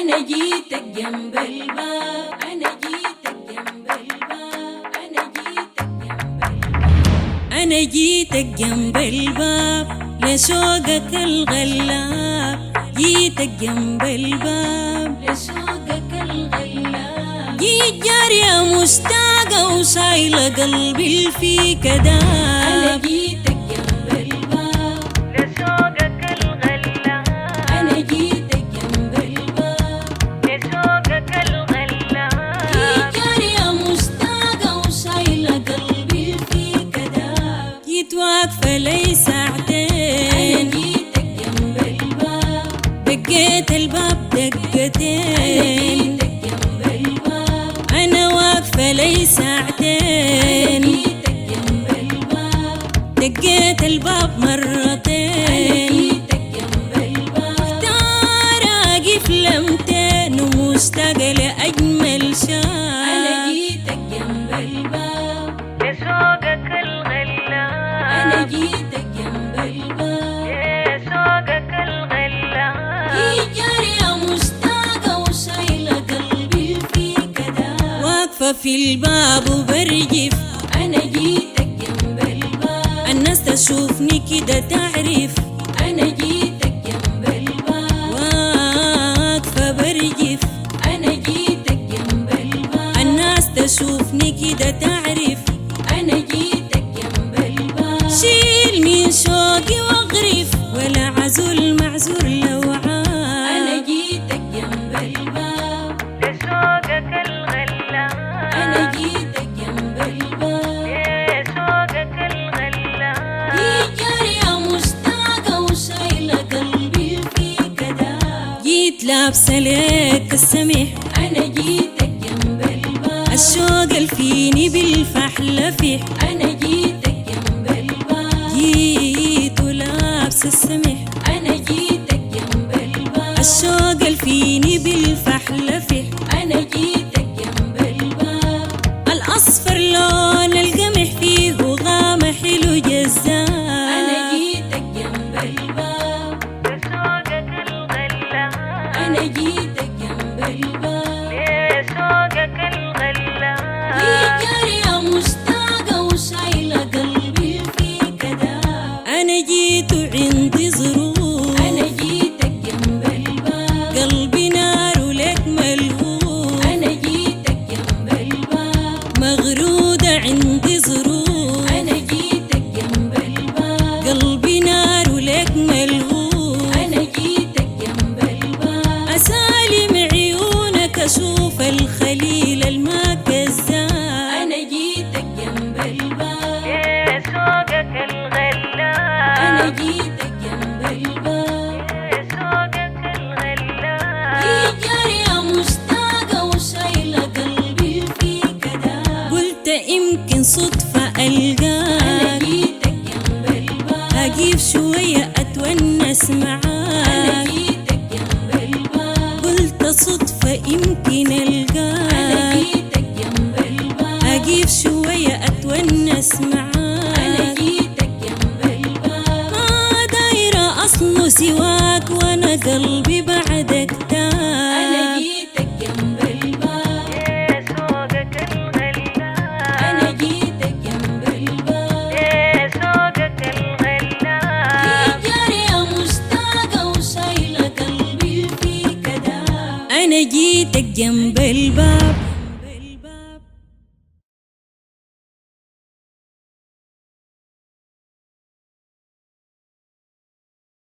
أنا جيتك جنب الباب أنا جيتك جنب الباب أنا جيتك جنب الباب أنا جيتك جنب الباب لشوقك الغلاب جيتك جنب الباب لشوقك الغلاب جيت جارية مشتاقة وشايلة قلبي في كداب أنا جيتك جنب الباب لشوقك الغلاب أنا جيتك جنب الباب لشوقك الغلاب جيت جارية مشتاقة وشايلة قلبي في كداب جيت واقفة لي ساعتين أنا جيتك جنب الباب دقيت الباب دقتين أنا جيتك جنب الباب أنا واقفة لي ساعتين أنا جيتك جنب الباب دقيت الباب مرتين أنا جيتك جنب الباب اختار أقف لمتين ومشتاقة لأجمل شاب أنا جيتك جنب الباب لشوقك الغلاب أنا جيتك جنب الباب لشوقك الغلاب جيت جارية مشتاقة وشايلة قلبي في كداب واقفة في الباب وبرجف أنا جيتك جنب الباب الناس تشوفني كده تعرف أنا جيتك جنب الباب واقفة برجف أنا جيتك جنب الباب الناس تشوفني كده تعرف أنا جيتك جنب الباب شيل من شوقي واغرف ولا عزول معزول لو عاد أنا جيتك جنب الباب لشوقك الغلاب أنا جيتك جنب الباب لشوقك الغلاب جيت جارية مشتاقة وشايلة قلبي في كداب جيت لابسة ليك السمح أنا جيتك جنب الباب الشوق الفيني بالفحلة فيه أنا جيتك جنب الباب جيت ولابسة السمح أنا جيتك جنب الباب الشوق الفيني بالفحلة فيه أنا جيتك جنب الباب الأصفر لون القمح فيه غامة حلو جزاب أنا جيتك جنب الباب لشوقك الغلاب أنا جيتك جنب الباب لشوقك الغلاب جيت جارية مشتاقة وشايلة قلبي في كداب أنا جيت وعندي ظروف أنا جيتك جنب الباب قلبي نار ولك ملهوف أنا جيتك جنب الباب مغرودة عندي ظروف أنا جيتك جنب الباب قلبي نار ولك ملهوف أنا جيتك جنب الباب أسالم عيونك أشوف الخليل الما كذاب أنا جيتك جنب الباب لشوقك الغلاب أنا جيتك جنب الباب لشوقك الغلاب جيت جارية مشتاقة وشايلة قلبي في كداب قلت يمكن صدفة ألقاك أنا جيتك جنب الباب أجيب شوية أتونس معاك أنا جيتك جنب الباب قلت صدفة يمكن ألقاك أنا جيتك جنب الباب أجيب شوية أتونس معاك أنا جيتك جنب الباب ما دايرة أصله سواك وأنا قلبي بعدك تاب أنا جيتك جنب الباب لشوقك الغلاب أنا جيتك جنب الباب لشوقك الغلاب جيت جارية مشتاقة وشايلة قلبي في كداب أنا جيتك جنب الباب